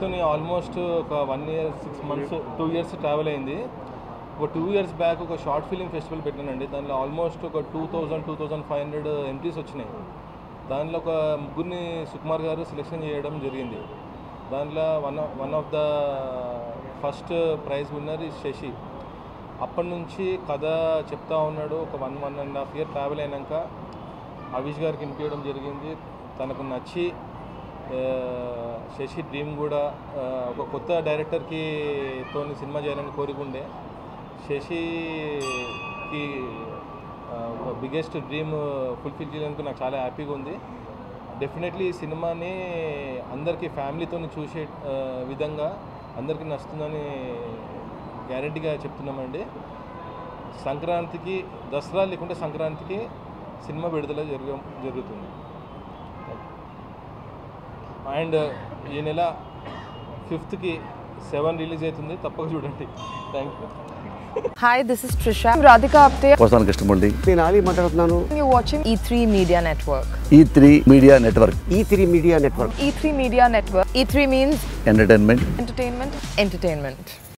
ఫ్యామిలీతో ఆల్మోస్ట్ ఒక one year six months two years travel అయింది ఒక టూ ఇయర్స్ బ్యాక్ ఒక షార్ట్ ఫిలిం ఫెస్టివల్ పెట్టానండి దానిలో ఆల్మోస్ట్ ఒక two thousand two thousand five hundred entries వచ్చినాయి దానిలో ఒక ముగ్గురిని సుకుమార్ గారు సెలెక్షన్ చేయడం జరిగింది దానిలో one one of the first prize winner ఈ శశి అప్పటి నుంచి కథ చెప్తా ఉన్నాడు ఒక one one and half year travel అయినాక అవిష్ గారికి వినిపించడం జరిగింది తనకు నచ్చి ఆ, శశి డ్రీమ్ కూడా ఆ, ఒక కొత్త డైరెక్టర్కి తోని సినిమా చేయాలని కోరికుండే శశికి ఆ, ఒక బిగ్గెస్ట్ డ్రీమ్ ఫుల్ఫిల్ చేయడానికి నాకు చాలా హ్యాపీగా ఉంది డెఫినెట్లీ ఈ సినిమాని అందరికీ ఫ్యామిలీతో చూసే ఆ, విధంగా అందరికీ నచ్చుతుందని గ్యారంటీగా చెప్తున్నామండి సంక్రాంతికి దసరా లేకుంటే సంక్రాంతికి సినిమా విడుదల జరగ జరుగుతుంది అండ్ ఈ నెల ఫిఫ్త్కి సెవెన్ రిలీజ్ అవుతుంది తప్పక చూడండి thank you Hi, this is Trisha. I'm Radhika Apte. వస్తాను కృష్ణమూర్తి నేను ఆలీ మాట్లాడుతున్నాను You're watching E3 Media Network. E three media network E three media network E3 Media Network. E3 means entertainment entertainment, entertainment.